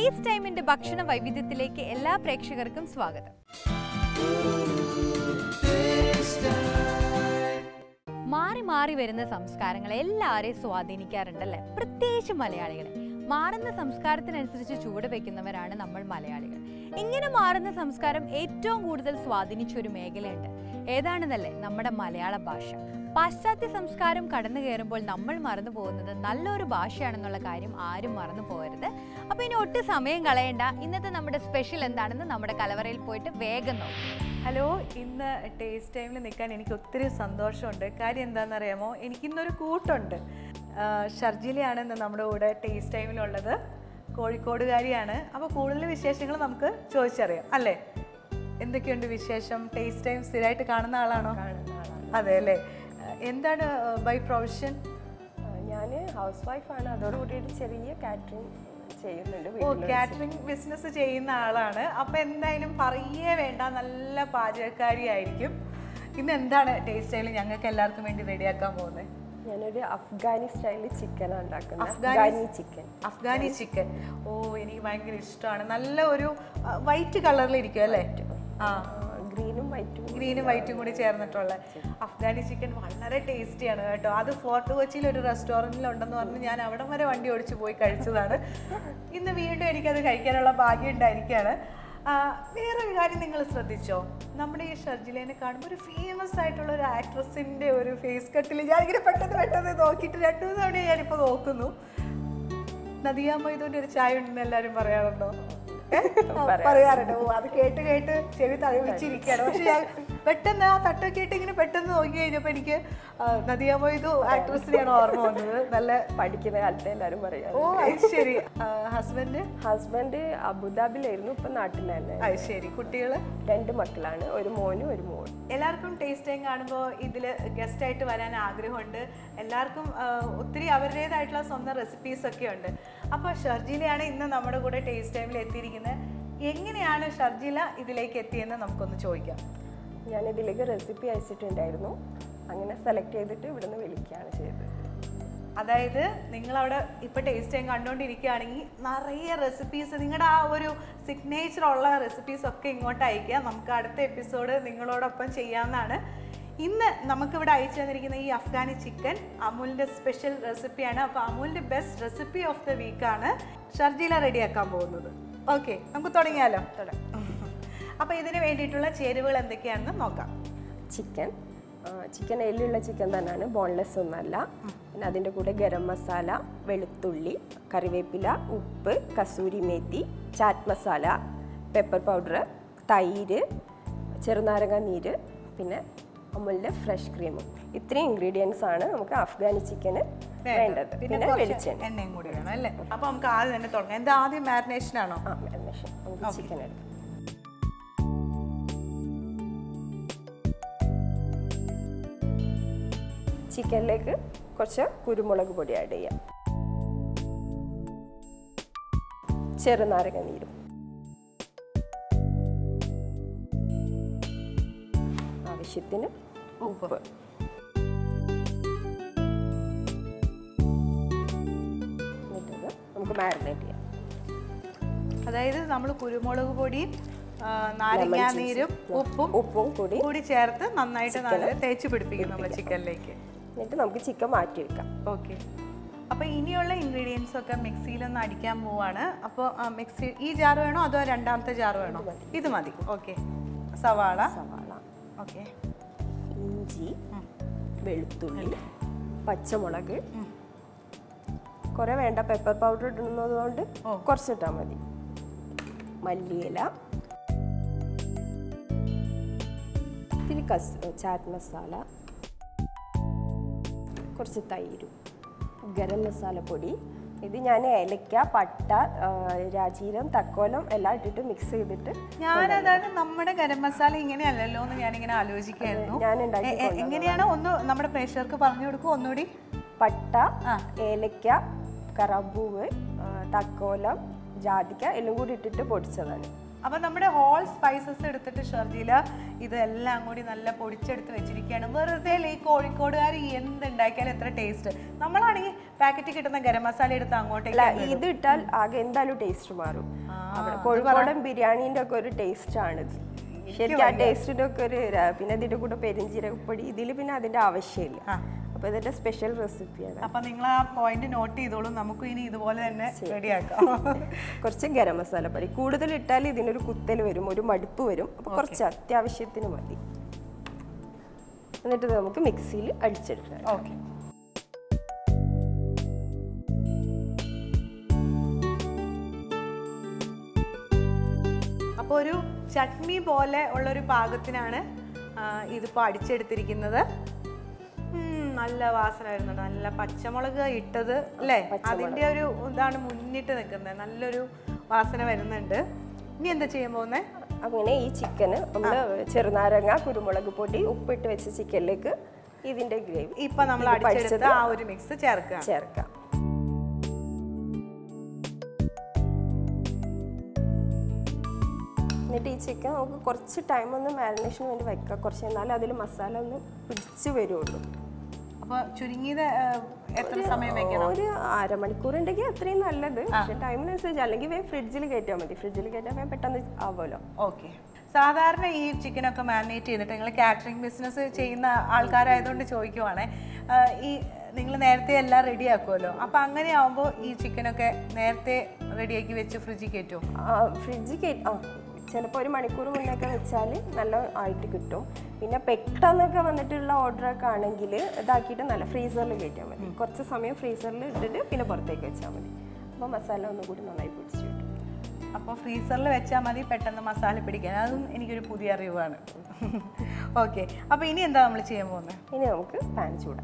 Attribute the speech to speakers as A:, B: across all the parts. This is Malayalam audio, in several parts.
A: ടേസ്റ്റ് ടൈമിന്റെ ഭക്ഷണ വൈവിധ്യത്തിലേക്ക് എല്ലാ പ്രേക്ഷകർക്കും സ്വാഗതം മാറി മാറി വരുന്ന സംസ്കാരങ്ങൾ എല്ലാവരെയും സ്വാധീനിക്കാറുണ്ടല്ലേ പ്രത്യേകിച്ച് മലയാളികളെ മാറുന്ന സംസ്കാരത്തിനനുസരിച്ച് ചുവട് വെക്കുന്നവരാണ് നമ്മൾ മലയാളികൾ ഇങ്ങനെ മാറുന്ന സംസ്കാരം ഏറ്റവും കൂടുതൽ സ്വാധീനിച്ച ഒരു മേഖലയുണ്ട് ഏതാണെന്നല്ലേ നമ്മുടെ മലയാള ഭാഷ പാശ്ചാത്യ സംസ്കാരം കടന്നു കയറുമ്പോൾ നമ്മൾ മറന്നു പോകുന്നത് നല്ലൊരു ഭാഷയാണെന്നുള്ള കാര്യം ആരും മറന്നു പോകരുത് അപ്പോൾ ഇനി ഒട്ടും സമയം കളയണ്ട ഇന്നത്തെ നമ്മുടെ സ്പെഷ്യൽ എന്താണെന്ന് നമ്മുടെ കലവറയിൽ പോയിട്ട് വേഗം നോക്കാം
B: ഹലോ ഇന്ന് ടേസ്റ്റ് ടൈമിൽ നിൽക്കാൻ എനിക്ക് ഒത്തിരി സന്തോഷമുണ്ട് കാര്യം എന്താണെന്നറിയാമോ എനിക്കിന്നൊരു കൂട്ടുണ്ട് ആ, ഷർജിലയാണ് ഇന്ന് നമ്മുടെ കൂടെ ടേസ്റ്റ് ടൈമിലുള്ളത് കോഴിക്കോടുകാരിയാണ് അപ്പോൾ കൂടുതൽ വിശേഷങ്ങൾ നമുക്ക് ചോദിച്ചറിയാം അല്ലേ എന്തൊക്കെയുണ്ട് വിശേഷം ടേസ്റ്റ് ടൈം സ്ഥിരമായിട്ട് കാണുന്ന ആളാണോ അതെ അല്ലേ ആ, എന്താണ് ബൈ പ്രൊഫഷൻ
C: ഞാൻ ഹൗസ് വൈഫാണ് അതോടുകൂടിയിട്ട് ചെറിയ കാറ്ററിംഗ് ചെയ്യുന്നുണ്ട്
B: ഓ
C: വീട്ടിൽ
B: കാറ്ററിംഗ് ബിസിനസ് ചെയ്യുന്ന ആളാണ് അപ്പൊ എന്തായാലും പറയേ വേണ്ട നല്ല പാചകക്കാരിയായിരിക്കും ഇന്ന് എന്താണ് ടേസ്റ്റ് സ്റ്റൈൽ ഞങ്ങൾക്ക് എല്ലാവർക്കും വേണ്ടി റെഡിയാക്കാൻ പോകുന്നത്
C: ഞാനൊരു അഫ്ഗാനി സ്റ്റൈലിൽ ചിക്കനാണ് ഉണ്ടാക്കുന്നത്
B: അഫ്ഗാനി-
C: അഫ്ഗാനി ചിക്കൻ
B: അഫ്ഗാനി ചിക്കൻ ഓ എനിക്ക് ഭയങ്കര ഇഷ്ടമാണ് നല്ല ഒരു വൈറ്റ് കളറിലിരിക്കും അല്ലേ ആ
C: ഗ്രീനും വൈറ്റും
B: ഗ്രീനും വൈറ്റും കൂടി ചേർന്നിട്ടുള്ള അഫ്ഗാനി ചിക്കൻ വളരെ ടേസ്റ്റിയാണ് കേട്ടോ അത് ഫോർട്ട് കൊച്ചിയിൽ ഒരു റെസ്റ്റോറൻറ്റിൽ ഉണ്ടെന്ന് പറഞ്ഞ് ഞാൻ അവിടം വരെ വണ്ടി ഓടിച്ച് പോയി കഴിച്ചതാണ് ഇന്ന് വീണ്ടും എനിക്കത് കഴിക്കാനുള്ള ഭാഗ്യം ഉണ്ടായിരിക്കുകയാണ് ആ, വേറൊരു കാര്യം നിങ്ങൾ ശ്രദ്ധിച്ചോ നമ്മുടെ ഈ ഷർജിലേനെ കാണുമ്പോൾ ഒരു ഫേമസ് ആയിട്ടുള്ള ഒരു ആക്ട്രസിന്റെ ഒരു ഫേസ് കട്ടിൽ ഞാനിങ്ങനെ പെട്ടെന്ന് പെട്ടെന്ന് നോക്കിയിട്ട് രണ്ടു മൂന്ന് തവണ ഞാനിപ്പോൾ നോക്കുന്നു നദിയാ മൊയ്തുവിന്റെ ഒരു ചായ ഉണ്ടെന്ന് എല്ലാവരും പറയാറുണ്ടോ ഏ? ആ, പറയാറുണ്ട് ഓ അത് കേട്ട് കേട്ട് ചെവി തഴവിച്ചിരിക്കുകയാണ് പക്ഷെ ഞാൻ പെട്ടെന്ന് ആ തട്ടൊക്കെ ഇട്ട് ഇങ്ങനെ പെട്ടെന്ന് നോക്കി കഴിഞ്ഞപ്പോൾ എനിക്ക് ആ, നദിയാ മൊയ്തു ആക്ട്രസിനെയാണ് ഓർമ്മ വന്നത് നല്ല
C: പഠിക്കുന്ന കാലത്ത് എല്ലാവരും പറയാം
B: ഓ അത് ശരി ഹസ്ബൻഡ്
C: ഹസ്ബൻഡ് അബുദാബിലായിരുന്നു ഇപ്പൊ നാട്ടിൽ തന്നെ
B: അത് ശരി കുട്ടികള്
C: രണ്ട് മക്കളാണ് ഒരു മോനും ഒരു മോളും
B: എല്ലാവർക്കും ടേസ്റ്റ് ടൈം കാണുമ്പോൾ ഇതിൽ ഗസ്റ്റ് ആയിട്ട് വരാൻ ആഗ്രഹമുണ്ട് എല്ലാവർക്കും ആ, ഒത്തിരി അവരുടേതായിട്ടുള്ള സ്വന്തം റെസിപ്പീസ് ഒക്കെ ഉണ്ട് അപ്പോൾ ഷർജിലയാണ് ഇന്ന് നമ്മുടെ കൂടെ ടേസ്റ്റ് ടൈമിൽ എത്തിയിരിക്കുന്നത് എങ്ങനെയാണ് ഷർജില ഇതിലേക്ക് എത്തിയെന്ന് നമുക്കൊന്ന് ചോദിക്കാം
C: ഞാൻ ഇതിലേക്ക് റെസിപ്പി അയച്ചിട്ടുണ്ടായിരുന്നു അങ്ങനെ സെലക്ട് ചെയ്തിട്ട് ഇവിടുന്ന് വിളിക്കുകയാണ് ചെയ്തത്
B: അതായത് നിങ്ങളവിടെ ഇപ്പോൾ ടേസ്റ്റ് ടൈം കണ്ടുകൊണ്ടിരിക്കുകയാണെങ്കിൽ നിറയെ റെസിപ്പീസ് നിങ്ങളുടെ ആ ഒരു സിഗ്നേച്ചർ ഉള്ള റെസിപ്പീസ് ഒക്കെ ഇങ്ങോട്ട് അയക്കുക നമുക്ക് അടുത്ത എപ്പിസോഡ് നിങ്ങളോടൊപ്പം ചെയ്യാവുന്നതാണ് ഇന്ന് നമുക്കിവിടെ അയച്ചു തന്നിരിക്കുന്ന ഈ അഫ്ഗാനി ചിക്കൻ അമൂലിൻ്റെ സ്പെഷ്യൽ റെസിപ്പിയാണ് അപ്പോൾ അമൂലിൻ്റെ ബെസ്റ്റ് റെസിപ്പി ഓഫ് ദ വീക്കാണ് ഷർജീല റെഡിയാക്കാൻ പോകുന്നത് ഓക്കെ നമുക്ക് തുടങ്ങിയാലോ തുടങ്ങാം അപ്പോൾ ഇതിന് വേണ്ടിയിട്ടുള്ള ചേരുവകൾ എന്തൊക്കെയാണെന്ന് നോക്കാം
C: ചിക്കൻ ചിക്കൻ എല്ലുള്ള ചിക്കൻ തന്നെയാണ് ബോൺലെസ് ഒന്നല്ല പിന്നെ അതിൻ്റെ കൂടെ ഗരം മസാല വെളുത്തുള്ളി കറിവേപ്പില ഉപ്പ് കസൂരി മേത്തി ചാറ്റ് മസാല പെപ്പർ പൗഡർ തൈര് ചെറുനാരങ്ങ നീര് പിന്നെ അമുലിൻ്റെ ഫ്രഷ് ക്രീമും ഇത്രയും ഇൻഗ്രീഡിയൻസ് ആണ് നമുക്ക് അഫ്ഗാനി ചിക്കന് വേണ്ടത് പിന്നെ
B: കുറച്ച്
C: വെളിച്ചെണ്ണ
B: എണ്ണയും കൂടി വേണം അല്ലേ അപ്പോൾ നമുക്ക് ആദ്യം തന്നെ തുടങ്ങാം എന്താ ആദ്യം മാരിനേഷൻ ആണോ
C: ആ മാരിനേഷൻ നമുക്ക് ചിക്കൻ എടുക്കാം ചിക്കനിലേക്ക് കുറച്ച് കുരുമുളക് പൊടി ആഡ് ചെയ്യാം ചെറുനാരങ്ങ നീരും ആവശ്യത്തിന് ഉപ്പ് എന്നിട്ടത് നമുക്ക് മാരിനേറ്റ് ചെയ്യാം
B: അതായത് നമ്മൾ കുരുമുളക് പൊടിയും ആ, നാരങ്ങാ നീരും ഉപ്പും
C: ഉപ്പും കൂടി
B: കൂടി ചേർത്ത് നന്നായിട്ട് നല്ല തേച്ച് പിടിപ്പിക്കും നമ്മൾ ചിക്കനിലേക്ക്
C: എന്നിട്ട് നമുക്ക് ചിക്കൻ മാറ്റി വെക്കാം
B: ഓക്കെ അപ്പോൾ ഇനിയുള്ള ഇൻഗ്രീഡിയൻസ് ഒക്കെ മിക്സിയിലൊന്ന് അടിക്കാൻ പോവാണ് അപ്പോൾ മിക്സി ഈ ജാർ വേണോ അതോ രണ്ടാമത്തെ ജാർ വേണോ ഇത് മതി ഓക്കെ സവാള
C: സവാള
B: ഓക്കെ
C: ഇഞ്ചി വെളുത്തുള്ളി പച്ചമുളക് കുറെ വേണ്ട പെപ്പർ പൗഡർ ഇടുന്നത് കൊണ്ട് കുറച്ചിട്ടാൽ മതി മല്ലിയില ഇത്തിരി കസ് ചാറ്റ് മസാല കുറച്ച് തൈരും ഗരം മസാല പൊടി ഇത് ഞാൻ ഏലക്ക പട്ട ആ, രാജീരം തക്കോലം എല്ലാം ഇട്ടിട്ട് മിക്സ് ചെയ്തിട്ട്
B: ഞാനതാണ് നമ്മുടെ ഗരം മസാല ഇങ്ങനെയല്ലല്ലോ എന്ന് ഞാനിങ്ങനെ ആലോചിക്കായിരുന്നു
C: ഞാൻ ഉണ്ടാക്കി
B: എ- എ- എങ്ങനെയാണ് ഒന്ന് നമ്മുടെ പ്രേക്ഷകർക്ക് പറഞ്ഞു കൊടുക്കും ഒന്നുകൂടി
C: പട്ട
B: ആ.
C: ഏലക്ക കറാമ്പൂവ് ആ, തക്കോലം ജാതിക്ക എല്ലാം കൂടി ഇട്ടിട്ട് പൊടിച്ചതാണ്
B: അപ്പൊ നമ്മുടെ ഹോൾ സ്പൈസസ് എടുത്തിട്ട് ഷർജില ഇതെല്ലാം കൂടി നല്ല പൊടിച്ചെടുത്ത് വെച്ചിരിക്കുകയാണ് വെറുതെ അല്ല ഈ കോഴിക്കോടുകാർ എന്തുണ്ടാക്കിയാലും എത്ര ടേസ്റ്റ് നമ്മളാണെങ്കിൽ പാക്കറ്റിൽ കിട്ടുന്ന ഗരം മസാല എടുത്ത്
C: അല്ല
B: അങ്ങോട്ടേക്ക്
C: ഇത് ഇട്ടാൽ ആകെ എന്തായാലും ടേസ്റ്റ് മാറും അവിടെ കോഴിക്കോടൻ ബിരിയാണീന്റെ ഒക്കെ ഒരു ടേസ്റ്റ് ആണിത് ശരിക്കും ആ ടേസ്റ്റിന്റെ ഒക്കെ ഒരു ര- പിന്നെ ഇതിന്റെ കൂടെ പെരിഞ്ചീരകപ്പൊടി ഇതിൽ പിന്നെ അതിന്റെ ആവശ്യമില്ല അപ്പൊ ഇതിന്റെ സ്പെഷ്യൽ റെസിപ്പിയാണ്
B: അപ്പൊ നിങ്ങൾ ആ പോയിന്റ് നോട്ട് ചെയ്തോളൂ നമുക്ക് ഇനി ഇതുപോലെ തന്നെ റെഡിയാക്കാം
C: കുറച്ച് ഗരം മസാലപ്പൊടി കൂടുതൽ ഇട്ടാൽ ഇതിനൊരു കുത്തൽ വരും ഒരു മടുപ്പ് വരും അപ്പൊ കുറച്ച് അത്യാവശ്യത്തിന് മതി എന്നിട്ട് ഇത് നമുക്ക് മിക്സിയിൽ അടിച്ചെടുക്കാം
B: ഓക്കെ അപ്പോൾ ഒരു ചട്നി പോലെ ഉള്ളൊരു പാകത്തിനാണ് ആ, ഇതിപ്പോൾ അടിച്ചെടുത്തിരിക്കുന്നത് ഉം, നല്ല വാസന വരുന്നുണ്ട് നല്ല പച്ചമുളക് ഇട്ടത് അല്ലേ അതിൻ്റെ ഒരു ഇതാണ് മുന്നിട്ട് നിൽക്കുന്നത് നല്ലൊരു വാസന വരുന്നുണ്ട് ഇനി എന്താ ചെയ്യാൻ പോകുന്നത്
C: അങ്ങനെ ഈ ചിക്കന് നമ്മൾ ചെറുനാരങ്ങ കുരുമുളക് പൊടി ഉപ്പിട്ട് വെച്ച ചിക്കനിലേക്ക് ഇതിന്റെ ഗ്രേവി
B: ഇപ്പൊ നമ്മൾ
C: ഇത്
B: അടിച്ചെടുത്ത
C: പഠിച്ചത്
B: ആ ഒരു മിക്സ് ചേർക്കുക
C: ചേർക്കാം എന്നിട്ട് ഈ ചിക്കൻ നമുക്ക് കുറച്ച് ടൈം ഒന്ന് മാരിനേഷന് വേണ്ടി വെക്കാം കുറച്ച് എന്നാലും അതിൽ മസാല ഒന്ന് പിടിച്ച് വരുള്ളൂ
B: അപ്പൊ ചുരുങ്ങിയത് ആ, എത്ര സമയം വെക്കണം
C: ഒരു അരമണിക്കൂർ ഉണ്ടെങ്കിൽ അത്രയും നല്ലത് പക്ഷെ ടൈമിനനുസരിച്ച് അല്ലെങ്കിൽ വേഗം ഫ്രിഡ്ജിൽ കയറ്റിയാൽ മതി ഫ്രിഡ്ജിൽ കയറ്റാൻ വേഗം പെട്ടെന്ന് ആവുമല്ലോ
B: ഓക്കെ സാധാരണ ഈ ചിക്കനൊക്കെ മാരിനേറ്റ് ചെയ്തിട്ട് നിങ്ങൾ കാറ്ററിംഗ് ബിസിനസ് ചെയ്യുന്ന ആൾക്കാരായതുകൊണ്ട് ചോദിക്കുവാണേ ആ, ഈ നിങ്ങൾ നേരത്തെ എല്ലാം റെഡി ആക്കുമല്ലോ അപ്പം അങ്ങനെ ആവുമ്പോൾ ഈ ചിക്കനൊക്കെ നേരത്തെ റെഡിയാക്കി വെച്ച് ഫ്രിഡ്ജിൽ കയറ്റും
C: ഫ്രിഡ്ജിൽ കയറ്റി ആ ചിലപ്പോൾ ഒരു മണിക്കൂർ മുന്നൊക്കെ വെച്ചാൽ നല്ല ആയിട്ട് കിട്ടും പിന്നെ പെട്ടെന്നൊക്കെ വന്നിട്ടുള്ള ഓർഡറൊക്കെ ആണെങ്കിൽ ഇതാക്കിയിട്ട് നല്ല ഫ്രീസറിൽ കയറ്റിയാൽ മതി കുറച്ച് സമയം ഫ്രീസറിൽ ഇട്ടിട്ട് പിന്നെ പുറത്തേക്ക് വെച്ചാൽ മതി അപ്പോൾ മസാല ഒന്നുകൂടി നന്നായി പിടിച്ച് കിട്ടും
B: അപ്പോൾ ഫ്രീസറിൽ വെച്ചാൽ മതി പെട്ടെന്ന് മസാല പിടിക്കാൻ അതും എനിക്കൊരു പുതിയ അറിവാണ് ഓക്കെ അപ്പോൾ ഇനി എന്താ നമ്മൾ ചെയ്യാൻ പോകുന്നത്
C: ഇനി നമുക്ക് പാൻ ചൂടാം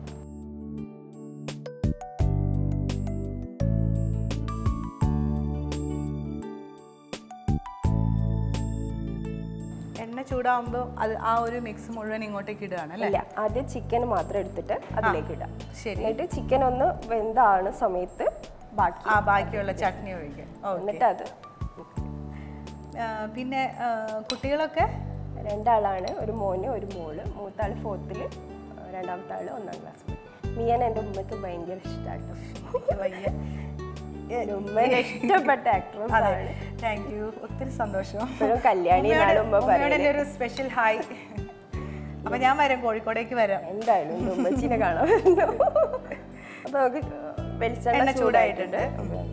B: എണ്ണ ചൂടാവുമ്പോൾ അത് ആ ഒരു മിക്സ് മുഴുവൻ ഇങ്ങോട്ടേക്ക് ഇടുകയാണ് അല്ലേ
C: ഇല്ല ആദ്യം ചിക്കൻ മാത്രം എടുത്തിട്ട് അതിലേക്ക് ഇടാം
B: ശരി
C: എന്നിട്ട് ചിക്കൻ ഒന്ന് വെന്താണ് സമയത്ത് ബാക്കി
B: ആ ബാക്കിയുള്ള ചട്നി ഒഴിക്കുക ഓ
C: എന്നിട്ട് അത്
B: ആ, പിന്നെ ആ, കുട്ടികളൊക്കെ
C: രണ്ടാളാണ് ഒരു മോന് ഒരു മോള് മൂത്താൾ ഫോർത്തിൽ രണ്ടാമത്തെ ആള് ഒന്നാം ക്ലാസ്സിൽ മിയൻ എൻ്റെ ഉമ്മയ്ക്ക് ഭയങ്കര ഇഷ്ടമാട്ടോ
B: വയ്യ
C: ഉമ്മയുടെ ഇഷ്ടപ്പെട്ട ആക്ട്രസ്
B: അതെ
C: ആണ്
B: താങ്ക് യു ഒത്തിരി സന്തോഷം
C: ഇപ്പോഴും കല്യാണി എന്നാണ് ഉമ്മ
B: ഉമ്മയോട്
C: പറയുന്നത്
B: എൻ്റെ ഒരു സ്പെഷ്യൽ ഹായ് അപ്പൊ ഞാൻ വരാം കോഴിക്കോടേക്ക് വരാം
C: എന്തായാലും ഇന്ന് ഉമ്മച്ചീനെ കാണാൻ വരുന്നു അപ്പൊ നമുക്ക് വെളിച്ചെണ്ണ
B: എണ്ണ ചൂടായിട്ടുണ്ട്.
C: ചൂടായിട്ടുണ്ട്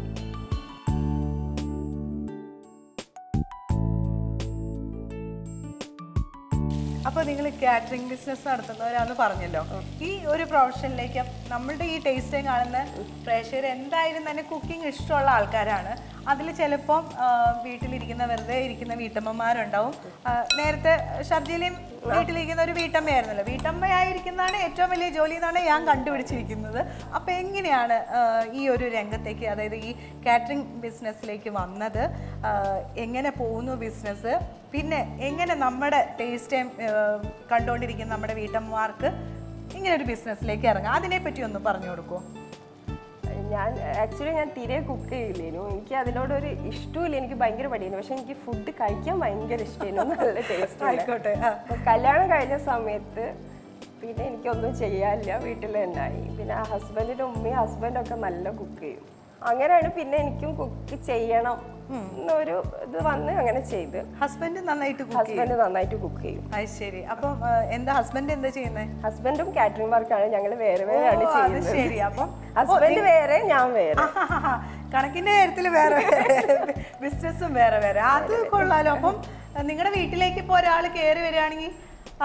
B: അപ്പോൾ നിങ്ങൾ കാറ്ററിംഗ് ബിസിനസ് നടത്തുന്നവരാന്ന് പറഞ്ഞല്ലോ ഈ ഒരു പ്രൊഫഷനിലേക്ക് നമ്മളുടെ ഈ ടേസ്റ്റ് കാണുന്ന പ്രേക്ഷകർ എന്തായാലും തന്നെ കുക്കിംഗ് ഇഷ്ടമുള്ള ആൾക്കാരാണ് അതിൽ ചിലപ്പം ആ, വീട്ടിലിരിക്കുന്ന വെറുതെ ഇരിക്കുന്ന വീട്ടമ്മമാരുണ്ടാവും ആ, നേരത്തെ ഷർജിയിലെയും വീട്ടിലിരിക്കുന്ന ഒരു വീട്ടമ്മയായിരുന്നല്ലോ വീട്ടമ്മയായിരിക്കുന്നതാണ് ഏറ്റവും വലിയ ജോലി എന്നാണ് ഞാൻ കണ്ടുപിടിച്ചിരിക്കുന്നത് അപ്പോൾ എങ്ങനെയാണ് ആ, ഈ ഒരു രംഗത്തേക്ക് അതായത് ഈ കാറ്ററിംഗ് ബിസിനസ്സിലേക്ക് വന്നത് ആ, എങ്ങനെ പോകുന്നു ബിസിനസ് പിന്നെ എങ്ങനെ നമ്മുടെ ടേസ്റ്റ് കണ്ടുകൊണ്ടിരിക്കുന്ന നമ്മുടെ വീട്ടമ്മമാർക്ക് ഇങ്ങനെ ഒരു ബിസിനസ്സിലേക്ക് ഇറങ്ങാം അതിനെപ്പറ്റി ഒന്ന് പറഞ്ഞു കൊടുക്കുമോ
C: ഞാൻ ആക്ച്വലി ഞാൻ തീരെ കുക്ക് ചെയ്യില്ലേനു എനിക്ക് അതിനോടൊരു ഇഷ്ടമില്ല എനിക്ക് ഭയങ്കര പടിയായിരുന്നു പക്ഷെ എനിക്ക് ഫുഡ് കഴിക്കാൻ ഭയങ്കര ഇഷ്ടമായിരുന്നു നല്ല ടേസ്റ്റ്
B: ആയിക്കോട്ടെ ആ.
C: അപ്പൊ കല്യാണം കഴിഞ്ഞ സമയത്ത് പിന്നെ എനിക്കൊന്നും ചെയ്യാനില്ല വീട്ടിൽ തന്നെയായി പിന്നെ ഹസ്ബൻഡിൻ്റെ ഉമ്മയും ഹസ്ബൻഡും ഒക്കെ നല്ല കുക്ക് ചെയ്യും അങ്ങനെയാണ് പിന്നെ എനിക്കും കുക്ക് ചെയ്യണം എന്നൊരു ഇത് വന്ന് അങ്ങനെ ചെയ്ത്
B: ഹസ്ബൻഡ് നന്നായിട്ട് കുക്ക് ചെയ്യും
C: ഹസ്ബൻഡ് നന്നായിട്ട് കുക്ക് ചെയ്യും
B: അത് ശരി അപ്പം ആ, എന്താ ഹസ്ബൻഡ് എന്താ ചെയ്യുന്നത്
C: ഹസ്ബൻഡും കാറ്ററിംഗ് വർക്കാണ് ഞങ്ങൾ വേറെ വേറെയാണ്
B: അത്
C: ചെയ്യുന്നത്
B: ശരി അപ്പം
C: ഹസ്ബൻഡ് വേറെ ഞാൻ വേറെ
B: ആഹാഹാഹാ. കണക്കിന്റെ കാര്യത്തിൽ വേറെ ബിസിനസ്സും വേറെ വേറെ അത് കൊള്ളാലോ അപ്പം നിങ്ങളുടെ വീട്ടിലേക്ക് ഇപ്പോൾ ഒരാൾ കയറി വരികയാണെങ്കിൽ ആ,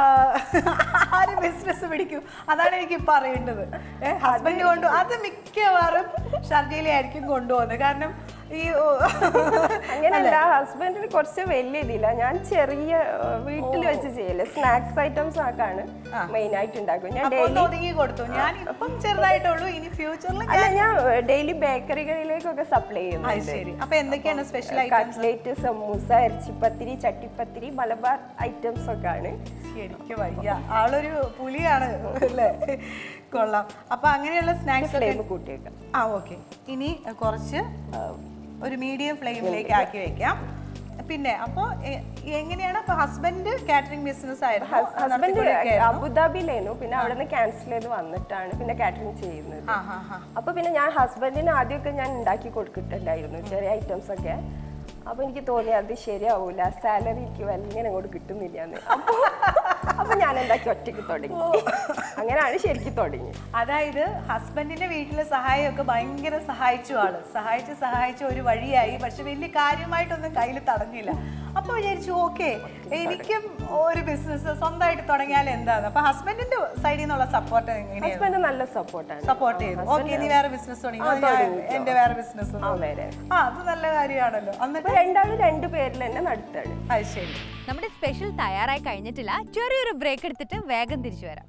B: ആര് ബിസിനസ് പിടിക്കും അതാണ് എനിക്ക് പറയേണ്ടത് ഹസ്ബൻഡ് കൊണ്ടു അത് മിക്കവാറും ഷർജയിലായിരിക്കും കൊണ്ടുപോകുന്നത് കാരണം ഈ ഓ,
C: അങ്ങനെയല്ല ഹസ്ബൻഡിന് കുറച്ച് വലിയ ഇതില്ല ഞാൻ ചെറിയ വീട്ടിൽ വെച്ച് ചെയ്യല്ലേ സ്നാക്സ് ഐറ്റംസ് ആക്കാണ് മെയിൻ ആയിട്ട് ഉണ്ടാക്കും ഞാൻ
B: അപ്പൊ ഒന്ന് ഒതുങ്ങി കൊടുത്തു ഞാൻ ഇപ്പം ചെറുതായിട്ടുള്ളൂ ഇനി ഫ്യൂച്ചറിൽ
C: അല്ല ഞാൻ ഡെയിലി ബേക്കറികളിലേക്കൊക്കെ സപ്ലൈ ചെയ്യുന്നു
B: അത് ശരി അപ്പൊ എന്തൊക്കെയാണ് സ്പെഷ്യൽ ഐറ്റം
C: കട്ട്ലേറ്റ് സമൂസ ഇറച്ചിപ്പത്തിരി ചട്ടിപ്പത്തിരി മലബാർ ഐറ്റംസ് ഒക്കെ ആണ്
B: ശരിക്കും വയ്യ ആളൊരു പുലിയാണ് അല്ലേ കൊള്ളാം അപ്പൊ അങ്ങനെയുള്ള സ്നാക്സ്
C: ഫ്ലെയിം കൂട്ടിയേക്കാം
B: ആ ഓക്കെ ഇനി കുറച്ച് ആ, ഒരു മീഡിയം ഫ്ലെയിമിലേക്ക് ആക്കി വെക്കാം പിന്നെ അപ്പൊ എ- എങ്ങനെയാണ് അപ്പൊ ഹസ്ബൻഡ് കാറ്ററിംഗ് ബിസിനസ് ആയിരുന്നു
C: ഹസ്ബൻഡ്
B: നടത്തിക്കൊണ്ടിരിക്കുകയായിരുന്നു.
C: അബുദാബിയിലായിരുന്നു പിന്നെ അവിടെ നിന്ന് ക്യാൻസൽ ചെയ്ത് വന്നിട്ടാണ് പിന്നെ കാറ്ററിംഗ് ചെയ്യുന്നത്
B: ആ ആ ആ
C: അപ്പൊ പിന്നെ ഞാൻ ഹസ്ബൻഡിന് ആദ്യമൊക്കെ ഞാൻ ഉണ്ടാക്കി കൊടുത്തിട്ടുണ്ടായിരുന്നു ചെറിയ ഐറ്റംസ് ഒക്കെ അപ്പൊ എനിക്ക് തോന്നി അത് ശരിയാവൂല സാലറി എനിക്ക് വലിയ അങ്ങോട്ട് കിട്ടുന്നില്ല എന്ന് അപ്പൊ അപ്പൊ ഞാൻ ഉണ്ടാക്കി ഒറ്റയ്ക്ക് തുടങ്ങി അങ്ങനെയാണ് ശരിക്കും തുടങ്ങി
B: അതായത് ഹസ്ബൻഡിന്റെ വീട്ടിലെ സഹായമൊക്കെ ഭയങ്കര സഹായിച്ചു ആള് സഹായിച്ച് സഹായിച്ച് ഒരു വഴിയായി പക്ഷെ വലിയ കാര്യമായിട്ടൊന്നും കയ്യിൽ തടഞ്ഞില്ല അപ്പൊ വിചാരിച്ചു ഓക്കെ എനിക്കും ഒരു ബിസിനസ് സ്വന്തമായിട്ട് തുടങ്ങിയാൽ എന്താണ് അപ്പൊ ഹസ്ബൻഡിന്റെ സൈഡിൽ നിന്നുള്ള സപ്പോർട്ട് എങ്ങനെയാണ്
C: ഹസ്ബൻഡ് നല്ല സപ്പോർട്ടാണ്
B: സപ്പോർട്ട് ചെയ്തു ഓക്കെ നീ വേറെ ബിസിനസ് തുടങ്ങി
C: ആ,
B: ഞാൻ
C: തുടങ്ങിക്കോ.
B: എന്റെ വേറെ ബിസിനസ്
C: ആ വരെ
B: ആ അത് നല്ല കാര്യമാണല്ലോ
C: അപ്പൊ
B: എന്നിട്ട്
C: രണ്ടാളും രണ്ടു പേരിൽ തന്നെ നടത്താണ്
B: അത് ശരി
A: നമ്മുടെ സ്പെഷ്യൽ തയ്യാറായി കഴിഞ്ഞിട്ടില്ല ചെറിയൊരു ബ്രേക്ക് എടുത്തിട്ട് വേഗം തിരിച്ചു വരാം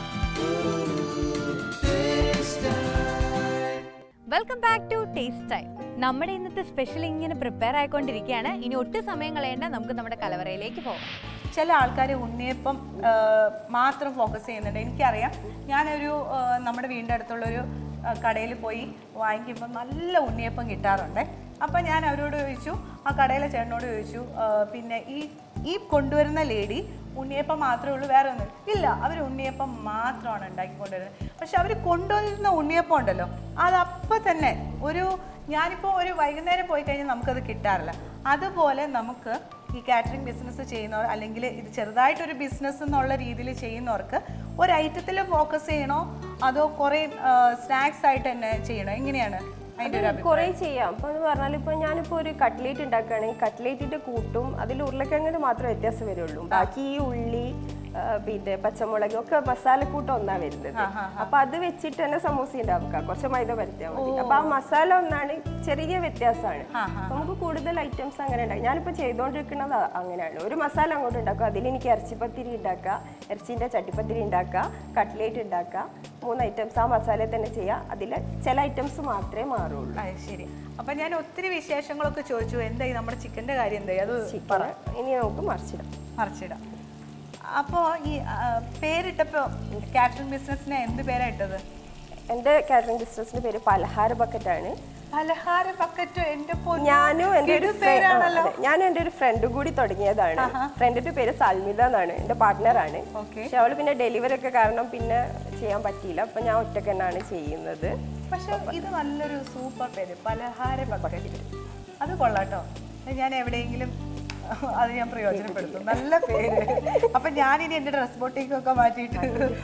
A: welcome back to taste time നമ്മുടെ ഇന്നത്തെ സ്പെഷ്യൽ ഇങ്ങനെ പ്രിപ്പയർ ആയിക്കൊണ്ടിരിക്കുകയാണ് ഇനി ഒട്ടും സമയം കളയേണ്ട നമുക്ക് നമ്മുടെ കലവറയിലേക്ക് പോകാം
B: ചില ആൾക്കാർ ഉണ്ണിയപ്പം ആ, മാത്രം ഫോക്കസ് ചെയ്യുന്നുണ്ട് എനിക്കറിയാം ഞാനൊരു ആ, നമ്മുടെ വീടിൻ്റെ അടുത്തുള്ളൊരു കടയിൽ പോയി വാങ്ങിക്കുമ്പോൾ നല്ല ഉണ്ണിയപ്പം കിട്ടാറുണ്ട് അപ്പം ഞാൻ അവരോട് ചോദിച്ചു ആ കടയിലെ ചേട്ടനോട് ചോദിച്ചു ആ, പിന്നെ ഈ ഈ കൊണ്ടുവരുന്ന ലേഡി ഉണ്ണിയപ്പം മാത്രമേ ഉള്ളൂ വേറെ ഒന്നും ഇല്ല അവർ ഉണ്ണിയപ്പം മാത്രമാണ് ഉണ്ടാക്കി കൊണ്ടുവരുന്നത് പക്ഷെ അവർ കൊണ്ടുവരുന്ന ഉണ്ണിയപ്പം ഉണ്ടല്ലോ അതപ്പോൾ തന്നെ ഒരു ഞാനിപ്പോൾ ഒരു വൈകുന്നേരം പോയി കഴിഞ്ഞാൽ നമുക്കത് കിട്ടാറില്ല അതുപോലെ നമുക്ക് ഈ കാറ്ററിംഗ് ബിസിനസ് ചെയ്യുന്നവർ അല്ലെങ്കിൽ ഇത് ചെറുതായിട്ടൊരു ബിസിനസ് എന്നുള്ള രീതിയിൽ ചെയ്യുന്നവർക്ക് ഒരു ഐറ്റത്തിൽ ഫോക്കസ് ചെയ്യണോ അതോ കുറേ സ്നാക്സ് ആയിട്ട് തന്നെ ചെയ്യണോ എങ്ങനെയാണ് അതിൻ്റെ ഒരു അഭിപ്രായം
C: കുറെ ചെയ്യാം അപ്പൊ എന്ന് പറഞ്ഞാൽ ഇപ്പൊ ഞാനിപ്പോ ഒരു കട്ട്ലേറ്റ് ഉണ്ടാക്കുകയാണെങ്കിൽ കട്ട്ലേറ്റിന്റെ കൂട്ടും അതിൽ ഉരുളക്കിഴങ്ങിന് മാത്രമേ വ്യത്യാസം വരുള്ളൂ ബാക്കി ഈ ഉള്ളി ആ, പിന്നെ പച്ചമുളക് ഒക്കെ മസാലക്കൂട്ടം ഒന്നാ വരുന്നത് അപ്പൊ അത് വെച്ചിട്ട് തന്നെ സമൂസ ഉണ്ടാക്കുക കുറച്ച് മൈദ പരത്തിയാൽ മതി അപ്പൊ ആ മസാല ഒന്നാണ് ചെറിയ വ്യത്യാസമാണ് നമുക്ക് കൂടുതൽ ഐറ്റംസ് അങ്ങനെ ഉണ്ടാക്കും ഞാനിപ്പോ ചെയ്തുകൊണ്ടിരിക്കുന്നത് അ- അങ്ങനെയാണ് ഒരു മസാല അങ്ങോട്ട് ഉണ്ടാക്കുക അതിൽ എനിക്ക് ഇറച്ചിപ്പത്തിരി ഉണ്ടാക്കുക ഇറച്ചിന്റെ ചട്ടിപ്പത്തിരി ഉണ്ടാക്കുക കട്ട്ലേറ്റ് ഉണ്ടാക്കുക മൂന്ന് ഐറ്റംസ് ആ മസാലയിൽ തന്നെ ചെയ്യുക അതിൽ ചില ഐറ്റംസ് മാത്രമേ മാറുള്ളൂ
B: അത് ശരി അപ്പം ഞാൻ ഒത്തിരി വിശേഷങ്ങളൊക്കെ ചോദിച്ചു എന്തായി നമ്മുടെ ചിക്കൻ്റെ കാര്യം എന്തായി അത്
C: ചിക്കൻ ഇനി നമുക്ക് മറിച്ചിടാം
B: മറിച്ചിടാം അപ്പോൾ ഈ ആ, പേരിട്ടപ്പോൾ കാറ്ററിംഗ് ബിസിനസ്സിന് എന്ത് പേരാ ഇട്ടത്
C: എൻ്റെ കാറ്ററിംഗ് ബിസിനസിന്റെ പേര് പലഹാര ബക്കറ്റാണ്
B: പലഹാര ബക്കറ്റ് എൻ്റെ പൊന്നോ.
C: ഞാനും എൻ്റെ ഒരു
B: ഇത്
C: ഫ്ര-
B: പേരാണല്ലോ
C: അതെ, ഞാനും എൻ്റെ ഒരു ഫ്രണ്ടും കൂടി തുടങ്ങിയതാണ് ഫ്രണ്ടിന്റെ പേര് സൽമിത എന്നാണ് എൻ്റെ പാർട്ട്ണറാണ്
B: ഓക്കെ
C: പക്ഷെ അവള് പിന്നെ ഡെലിവറി ഒക്കെ കാരണം പിന്നെ ചെയ്യാൻ പറ്റിയില്ല അപ്പൊ ഞാൻ ഒറ്റക്ക് തന്നെയാണ് ചെയ്യുന്നത്
B: പക്ഷെ ഇത് നല്ലൊരു സൂപ്പർ പേര് പലഹാര ബക്കറ്റ് അത് കൊള്ളാട്ടോ അത് ഞാൻ എവിടെയെങ്കിലും അത് ഞാൻ പ്രയോജനപ്പെടുത്തും നല്ല പേര് അപ്പൊ ഞാനിനി എൻ്റെ ഡ്രസ് ബൊട്ടീക്കൊക്കെ മാറ്റിയിട്ട്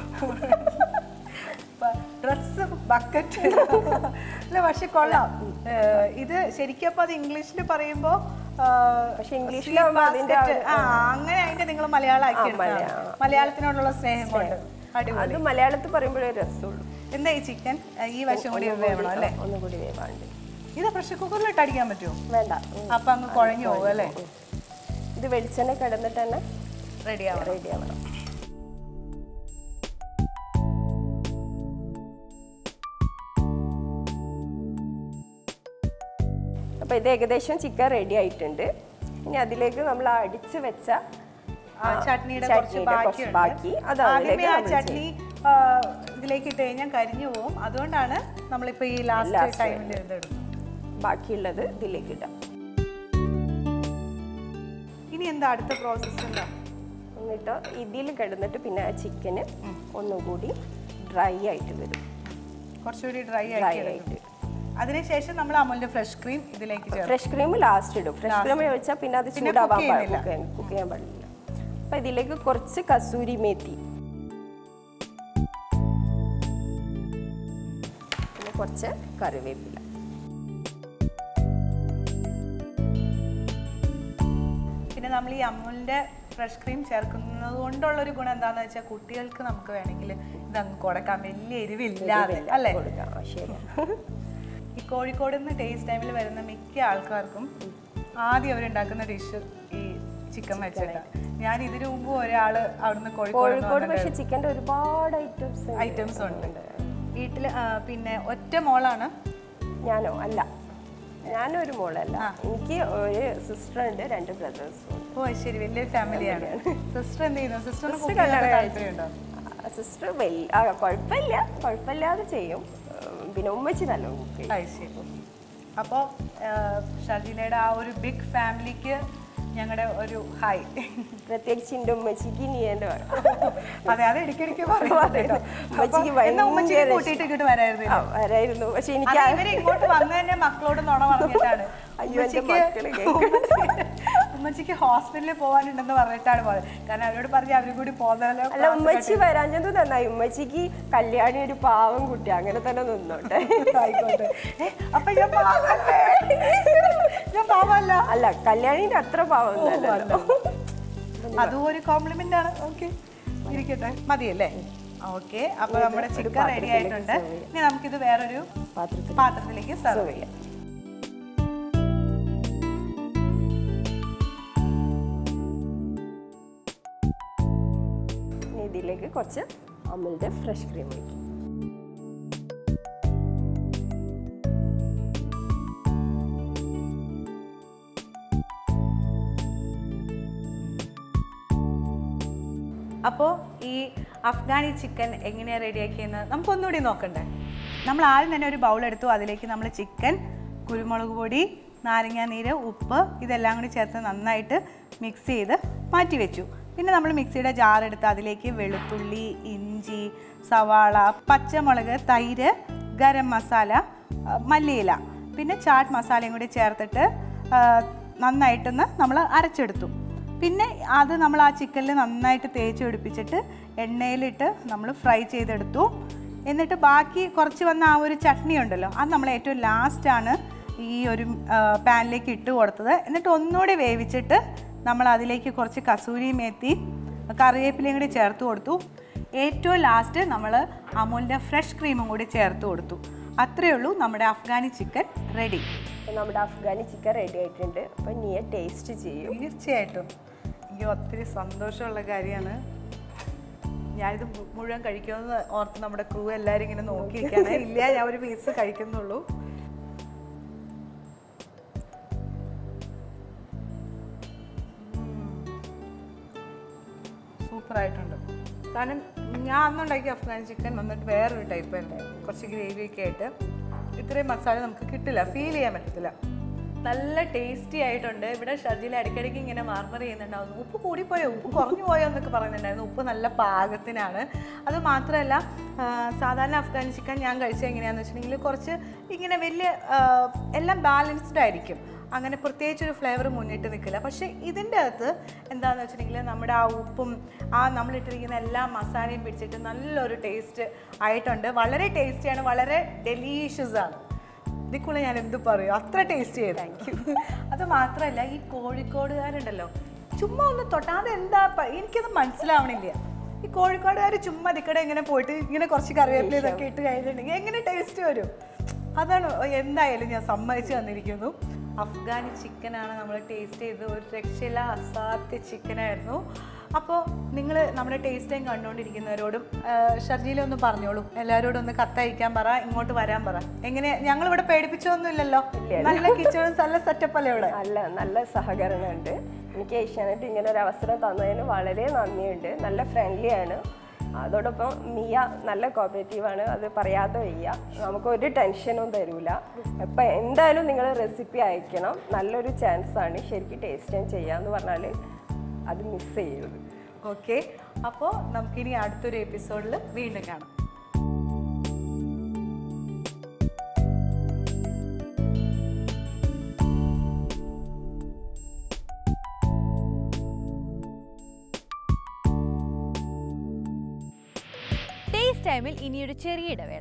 B: ഡ്രസ് ബക്കറ്റ് അല്ല പക്ഷെ കൊള്ളാം ഏഹ് ഇത് ശരിക്കും അപ്പൊ അത് ഇംഗ്ലീഷിൽ പറയുമ്പോ
C: പക്ഷെ ഇംഗ്ലീഷിലാവുമ്പോ അതിന്റെ ആ ഒരു-
B: ആ അങ്ങനെ അതിന്റെ നിങ്ങൾ മലയാളം ആക്കി
C: മലയാ-
B: മലയാളത്തിനോടുള്ള സ്നേഹം കൊണ്ട് അടിപൊളി
C: അത് മലയാളത്തിൽ പറയുമ്പോഴേ രസമുള്ളൂ
B: എന്താ ഈ ചിക്കൻ ഈ വശം കൂടി വേവണം അല്ലേ
C: ഒന്നും കൂടി വേവാണ്ട്
B: ഇത് പ്രഷർ കുക്കറിൽ ഇട്ട് അടിക്കാൻ പറ്റുമോ
C: വേണ്ട ഉം.
B: അപ്പൊ അങ്ങ് കുഴഞ്ഞു പോകും അല്ലേ
C: ഇത് വെളിച്ചെണ്ണ കിടന്നിട്ട് തന്നെ
B: റെഡി ആവണം
C: റെഡി ആവണം അപ്പൊ ഇത് ഏകദേശം ചിക്കൻ റെഡി ആയിട്ടുണ്ട് ഇനി അതിലേക്ക് നമ്മൾ അടിച്ച് വെച്ച
B: ആ ചട്നിയുടെ കുറച്ച്
C: ചട്നിയുടെ കുറച്ച്
B: ബാക്കിയുണ്ട്
C: ബാക്കി അത്
B: ആദ്യമേ
C: അതിലേക്ക്
B: ആ
C: നമ്മൾ
B: ചട്നി ആ, ഇതിലേക്ക് ഇട്ട് കഴിഞ്ഞാൽ കരിഞ്ഞു പോകും അതുകൊണ്ടാണ് നമ്മളിപ്പോ ഈ ലാസ്റ്റ്
C: Last
B: ടൈമിൽ ഇതെടുക്കുന്നത്
C: ബാക്കിയുള്ളത് ഇതിലേക്ക് ഇടാം
B: ഇനി എന്താ അടുത്ത പ്രോസസ്സ് എന്താ
C: എന്നിട്ട് ഇതിൽ കിടന്നിട്ട് പിന്നെ ആ ചിക്കന് ഒന്നും കൂടി ഡ്രൈ ആയിട്ട് വരും
B: കുറച്ചുകൂടി ഡ്രൈ
C: ഡ്രൈ
B: ആക്കി
C: ആയിട്ട്
B: അതിനുശേഷം നമ്മൾ അമുലിന്റെ ഫ്രഷ് ക്രീം ഇതിലേക്ക് ചേർക്കും
C: ഫ്രഷ് ക്രീം ലാസ്റ്റ് ഇടും ഫ്രഷ് ക്രീം വെച്ചാൽ പിന്നെ അത്
B: പിന്നെ
C: ചൂടാവാൻ
B: cook ചെയ്യുന്നില്ല.
C: കുക്ക് ചെയ്യാൻ പാടില്ല അപ്പൊ ഇതിലേക്ക് കുറച്ച് കസൂരി മേത്തി പിന്നെ കുറച്ച് കറിവേപ്പില
B: പിന്നെ നമ്മൾ ഈ അമുലിന്റെ ഫ്രഷ് ക്രീം ചേർക്കുന്നത് കൊണ്ടുള്ള ഒരു ഗുണം എന്താണെന്ന് വെച്ചാൽ കുട്ടികൾക്ക് നമുക്ക് വേണമെങ്കിൽ ഇതങ്ങ് കൊടുക്കാം വലിയ എരിവില്ലാതെ അല്ലേ
C: കൊടുക്കാം ആ, ശരിയാ
B: ഈ കോഴിക്കോട് നിന്ന് ടേസ്റ്റ് ടൈമിൽ വരുന്ന മിക്ക ആൾക്കാർക്കും ആദ്യം അവരുണ്ടാക്കുന്ന ഡിഷ് ഈ ചിക്കൻ വെച്ചിട്ട് ഞാൻ ഇതിനു മുമ്പ് ഒരാള് അവിടുന്ന് കോഴിക്കോട്
C: കോഴിക്കോട് പക്ഷെ ചിക്കൻ്റെ ഒരുപാട് ഐറ്റംസ്
B: ഐറ്റംസ് ഉണ്ട് വീട്ടിൽ പിന്നെ ഒറ്റ മോളാണ്
C: ഞാനോ അല്ല ഞാനൊരു മോളല്ല എനിക്ക് ഒരു സിസ്റ്റർ ഉണ്ട് രണ്ട് ബ്രദേഴ്സും ഉണ്ട്
B: ഓ ശരി വലിയൊരു ഫാമിലിയാണ് സിസ്റ്റർ എന്ത് ചെയ്യുന്നു സിസ്റ്ററിന്
C: Sister
B: കുക്കിംഗ്
C: കല്യാണം
B: താല്പര്യമുണ്ടോ
C: സിസ്റ്റർ വലിയ ആ, കുഴപ്പമില്ല കുഴപ്പമില്ലാതെ ചെയ്യും ഉം, പിന്നെ ഉമ്മച്ചി നല്ല കുക്ക് ചെയ്യും
B: അത് ശരി അപ്പോൾ ഷർജിലയുടെ ആ ഒരു ബിഗ് ഫാമിലിക്ക് ഞങ്ങളുടെ ഒരു ഹായ്
C: പ്രത്യേകിച്ച് എൻ്റെ ഉമ്മച്ചിക്ക് നീ എൻ്റെ
B: അതെ അത് ഇടയ്ക്കിടയ്ക്ക് പറയുന്നുണ്ട് കേട്ടോ.
C: ഉമ്മച്ചിക്ക്
B: അപ്പൊ എന്നാ ഉമ്മച്ചിയെ
C: ഭയങ്കര
B: കൂട്ടിയിട്ട് ഇങ്ങോട്ട് വരായിരുന്നു
C: ആ, വരായിരുന്നു പക്ഷെ എനിക്ക്
B: അത് ഇവര് ഇങ്ങോട്ട് വന്നു തന്നെ മക്കളോട് നുണ പറഞ്ഞിട്ടാണ്
C: അയ്യോ, എൻ്റെ
B: ഉമ്മച്ചിക്ക്
C: മക്കള്
B: ഉമ്മച്ചിക്ക് ഹോസ്പിറ്റലിൽ പോകാനുണ്ടെന്ന് പറഞ്ഞിട്ടാണ് പോയത് കാരണം അവരോട് പറഞ്ഞ് അവരും കൂടി പോകുന്നല്ലോ
C: അല്ല ഉമ്മച്ചി വരാഞ്ഞത് നന്നായി ഉമ്മച്ചിക്ക് കല്യാണി ഒരു പാവം കുട്ടി അങ്ങനെ തന്നെ നിന്നോട്ടെ
B: ആയിക്കോട്ടെ ഏ, അപ്പൊ ഞാൻ പാവല്ലേ ഞാൻ പാവല്ല
C: അല്ല കല്യാണിന്റെ അത്ര പാവം ഒന്നുമല്ലല്ലോ.
B: അതും ഒരു കോംപ്ലിമെന്റ് ആണ് ഓക്കെ ഇരിക്കട്ടെ മതിയല്ലേ ഓക്കെ അപ്പൊ നമ്മുടെ ചിക്കൻ റെഡി ആയിട്ടുണ്ട് ഇനി നമുക്കിത് വേറൊരു
C: പാത്രത്തിൽ
B: പാത്രത്തിലേക്ക് സെർവ്
C: serve
B: ചെയ്യാം
C: ഇനി ഇതിലേക്ക് കുറച്ച് അമുലിന്റെ ഫ്രഷ് ക്രീം ഒഴിക്കും
B: അപ്പോൾ ഈ അഫ്ഗാനി ചിക്കൻ എങ്ങനെയാണ് റെഡിയാക്കിയെന്ന് നമുക്ക് ഒന്നുകൂടി നോക്കണ്ടേ നമ്മൾ ആദ്യം തന്നെ ഒരു ബൗൾ എടുത്തു അതിലേക്ക് നമ്മൾ ചിക്കൻ കുരുമുളക് പൊടി നാരങ്ങാ നീര് ഉപ്പ് ഇതെല്ലാം കൂടി ചേർത്ത് നന്നായിട്ട് മിക്സ് ചെയ്ത് മാറ്റി വെച്ചു പിന്നെ നമ്മൾ മിക്സിയുടെ ജാർ എടുത്ത് അതിലേക്ക് വെളുത്തുള്ളി ഇഞ്ചി സവാള പച്ചമുളക് തൈര് ഗരം മസാല ആ, മല്ലിയില പിന്നെ ചാട്ട് മസാലയും കൂടി ചേർത്തിട്ട് ആ, നന്നായിട്ടൊന്ന് നമ്മൾ അരച്ചെടുത്തു പിന്നെ അത് നമ്മൾ ആ ചിക്കനിൽ നന്നായിട്ട് തേച്ച് പിടിപ്പിച്ചിട്ട് എണ്ണയിലിട്ട് നമ്മൾ ഫ്രൈ ചെയ്തെടുത്തു എന്നിട്ട് ബാക്കി കുറച്ച് വന്ന ആ ഒരു ചട്നി ഉണ്ടല്ലോ അത് നമ്മൾ ഏറ്റവും ലാസ്റ്റാണ് ഈ ഒരു പാനിലേക്ക് ഇട്ട് കൊടുത്തത് എന്നിട്ട് ഒന്നുകൂടി വേവിച്ചിട്ട് നമ്മൾ അതിലേക്ക് കുറച്ച് കസൂരി മേത്തി കറിവേപ്പിലയും കൂടി ചേർത്ത് കൊടുത്തു ഏറ്റവും ലാസ്റ്റ് നമ്മൾ അമൂലിൻ്റെ ഫ്രഷ് ക്രീമും കൂടി ചേർത്ത് കൊടുത്തു അത്രയേ ഉള്ളൂ നമ്മുടെ അഫ്ഗാനി ചിക്കൻ റെഡി
C: അപ്പൊ നമ്മുടെ അഫ്ഗാനി ചിക്കൻ റെഡി ആയിട്ടുണ്ട് അപ്പൊ നീ ടേസ്റ്റ് ചെയ്യും
B: തീർച്ചയായിട്ടും എനിക്ക് ഒത്തിരി സന്തോഷമുള്ള കാര്യമാണ് ഞാനിത് മു- മുഴുവൻ കഴിക്കുമെന്ന് ഓർത്ത് നമ്മുടെ ക്രൂ എല്ലാവരും ഇങ്ങനെ നോക്കിയിരിക്കുകയാണ് ഇല്ല ഞാൻ ഒരു പീസ് കഴിക്കുന്നുള്ളൂ സൂപ്പറായിട്ടുണ്ട് കാരണം ഞാൻ അന്നുണ്ടാക്കിയ അഫ്ഗാൻ ചിക്കൻ വന്നിട്ട് വേറൊരു ടൈപ്പ് തന്നെ കുറച്ച് ഗ്രേവിയൊക്കെ ആയിട്ട് ഇത്രയും മസാല നമുക്ക് കിട്ടില്ല ഫീൽ ചെയ്യാൻ പറ്റത്തില്ല നല്ല ടേസ്റ്റി ആയിട്ടുണ്ട് ഇവിടെ ഷർജിൽ ഇടയ്ക്കിടയ്ക്ക് ഇങ്ങനെ മാർമർ ചെയ്യുന്നുണ്ടായിരുന്നു ഉപ്പ് കൂടിപ്പോയോ ഉപ്പ് കുറഞ്ഞു പോയോ എന്നൊക്കെ പറയുന്നുണ്ടായിരുന്നു ഉപ്പ് നല്ല പാകത്തിനാണ് അത് മാത്രമല്ല ആ, സാധാരണ അഫ്ഗാൻ ചിക്കൻ ഞാൻ കഴിച്ചത് എങ്ങനെയാണെന്ന് വെച്ചിട്ടുണ്ടെങ്കിൽ കുറച്ച് ഇങ്ങനെ വലിയ ആ, എല്ലാം ബാലൻസ്ഡ് ആയിരിക്കും അങ്ങനെ പ്രത്യേകിച്ച് ഒരു ഫ്ലേവർ മുന്നിട്ട് നിൽക്കില്ല പക്ഷേ ഇതിൻ്റെ അകത്ത് എന്താണെന്ന് വെച്ചിട്ടുണ്ടെങ്കിൽ നമ്മുടെ ആ ഉപ്പും ആ നമ്മളിട്ടിരിക്കുന്ന എല്ലാ മസാലയും പിടിച്ചിട്ട് നല്ലൊരു ടേസ്റ്റ് ആയിട്ടുണ്ട് വളരെ ടേസ്റ്റിയാണ് വളരെ ഡെലീഷ്യസ് ആണ് ഇതിക്കുള്ള ഞാൻ എന്ത് പറയും അത്ര ടേസ്റ്റ് ചെയ്ത് അത് മാത്രമല്ല ഈ കോഴിക്കോടുകാരുണ്ടല്ലോ ചുമ്മാ ഒന്ന് തൊട്ടാതെ എന്താ പ- എനിക്കത് മനസ്സിലാവണില്ല ഈ കോഴിക്കോടുകാർ ചുമ്മാ ഇതിക്കടെ ഇങ്ങനെ പോയിട്ട് ഇങ്ങനെ കുറച്ച് കറിവേപ്പില ഇതൊക്കെ ഇട്ട് കഴിഞ്ഞിട്ടുണ്ടെങ്കിൽ എങ്ങനെ ടേസ്റ്റ് വരും അതാണ് എന്തായാലും ഞാൻ സമ്മതിച്ചു തന്നിരിക്കുന്നു അഫ്ഗാനി ചിക്കനാണ് നമ്മൾ ടേസ്റ്റ് ചെയ്തത് ഒരു രക്ഷയില്ല അസാധ്യ ചിക്കനായിരുന്നു അപ്പോൾ നിങ്ങൾ നമ്മുടെ ടേസ്റ്റ് ടൈം കണ്ടുകൊണ്ടിരിക്കുന്നവരോടും ഷർജീല ഒന്ന് പറഞ്ഞോളൂ എല്ലാവരോടും ഒന്ന് കത്തയക്കാൻ പറ ഇങ്ങോട്ട് വരാൻ പറ എങ്ങനെ ഞങ്ങൾ ഇവിടെ പേടിപ്പിച്ചൊന്നുമില്ലല്ലോ നല്ല കിച്ചണും നല്ല സെറ്റപ്പ് അല്ലേ ഇവിടെ
C: നല്ല നല്ല സഹകരണമുണ്ട് എനിക്ക് ഏഷ്യാനെറ്റ് ഇങ്ങനെ ഒരു അവസരം തന്നതിന് വളരെ നന്ദിയുണ്ട് നല്ല ഫ്രണ്ട്ലി ആണ് അതോടൊപ്പം മിയ നല്ല കോപ്പറേറ്റീവാണ് അത് പറയാതെ വയ്യ നമുക്ക് ഒരു ടെൻഷനും തരൂല അപ്പം എന്തായാലും നിങ്ങൾ റെസിപ്പി അയക്കണം നല്ലൊരു ചാൻസ് ആണ് ശരിക്കും ടേസ്റ്റ് ടൈം ചെയ്യാന്ന് പറഞ്ഞാൽ അത് മിസ് ചെയ്യരുത്
B: ഓക്കെ അപ്പോൾ നമുക്കിനി അടുത്തൊരു എപ്പിസോഡിൽ വീണ്ടും കാണാം
A: ടേസ്റ്റ് ടൈമിൽ ഇനിയൊരു ചെറിയ ഇടവേള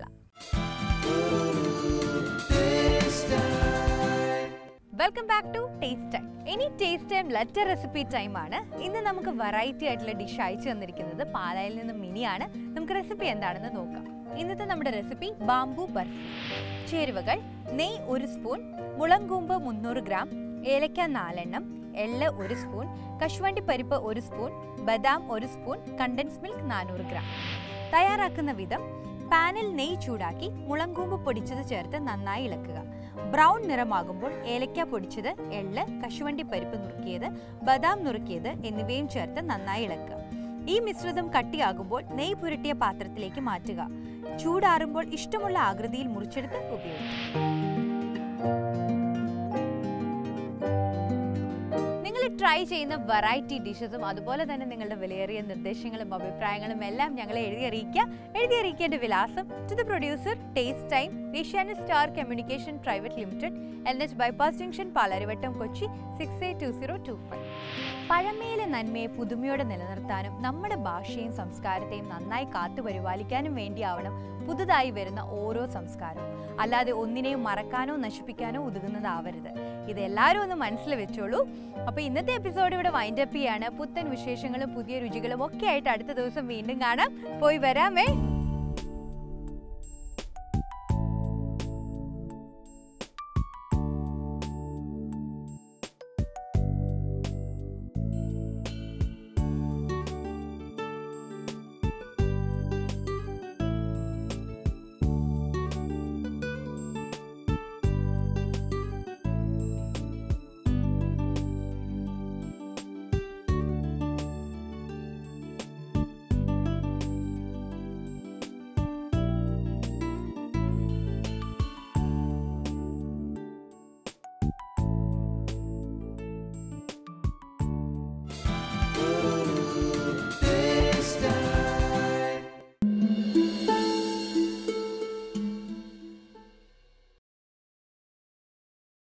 A: welcome back to taste time ഇനി taste time letter recipe time ആണ് ഇന്ന് നമുക്ക് വെറൈറ്റി ആയിട്ടുള്ള ഡിഷ് അയച്ചു തന്നിരിക്കുന്നത് പാലായിൽ നിന്ന് മിനിയാണ് നമുക്ക് റെസിപ്പി എന്താണെന്ന് നോക്കാം ഇന്നത്തെ നമ്മുടെ റെസിപ്പി ബാംബു ബർഫി ചേരുവകൾ നെയ് ഒരു സ്പൂൺ മുളങ്കൂമ്പ് മുന്നൂറ് ഗ്രാം ഏലക്ക നാലെണ്ണം എള്ള് ഒരു സ്പൂൺ കശുവണ്ടി പരിപ്പ് ഒരു സ്പൂൺ ബദാം ഒരു സ്പൂൺ കണ്ടൻസ് മിൽക്ക് നാനൂറ് ഗ്രാം തയ്യാറാക്കുന്ന വിധം പാനിൽ നെയ്യ് ചൂടാക്കി മുളങ്കൂമ്പ് പൊടിച്ചത് ചേർത്ത് നന്നായി ഇളക്കുക ബ്രൗൺ നിറമാകുമ്പോൾ ഏലക്ക പൊടിച്ചത് എള്ള് കശുവണ്ടി പരിപ്പ് നുറുക്കിയത് ബദാം നുറുക്കിയത് എന്നിവയും ചേർത്ത് നന്നായി ഇളക്കുക ഈ മിശ്രിതം കട്ടിയാകുമ്പോൾ നെയ്യ് പുരട്ടിയ പാത്രത്തിലേക്ക് മാറ്റുക ചൂടാറുമ്പോൾ ഇഷ്ടമുള്ള ആകൃതിയിൽ മുറിച്ചെടുത്ത് ഉപയോഗിക്കുക നിങ്ങൾ ട്രൈ ചെയ്യുന്ന വെറൈറ്റി ഡിഷസും അതുപോലെ തന്നെ നിങ്ങളുടെ വിലയേറിയ നിർദ്ദേശങ്ങളും അഭിപ്രായങ്ങളും എല്ലാം ഞങ്ങളെ എഴുതി അറിയിക്കുക എഴുതി അറിയിക്കേണ്ട വിലാസം to the producer taste time Asianet star communication private limited N H bypass junction Palarivattom Kochi six eight two zero two five പഴമയിലെ നന്മയെ പുതുമയോടെ നിലനിർത്താനും നമ്മുടെ ഭാഷയും സംസ്കാരത്തെയും നന്നായി കാത്തു പരിപാലിക്കാനും വേണ്ടിയാവണം പുതുതായി വരുന്ന ഓരോ സംസ്കാരവും അല്ലാതെ ഒന്നിനെയും മറക്കാനോ നശിപ്പിക്കാനോ ഒതുങ്ങുന്നതാവരുത് ഇത് എല്ലാവരും ഒന്ന് മനസ്സിൽ വെച്ചോളൂ അപ്പോൾ ഇന്നത്തെ എപ്പിസോഡ് ഇവിടെ വൈൻഡ് അപ്പ് ചെയ്യാണ് പുത്തൻ വിശേഷങ്ങളും പുതിയ രുചികളും ഒക്കെ ആയിട്ട് അടുത്ത ദിവസം വീണ്ടും കാണാം പോയി വരാമേ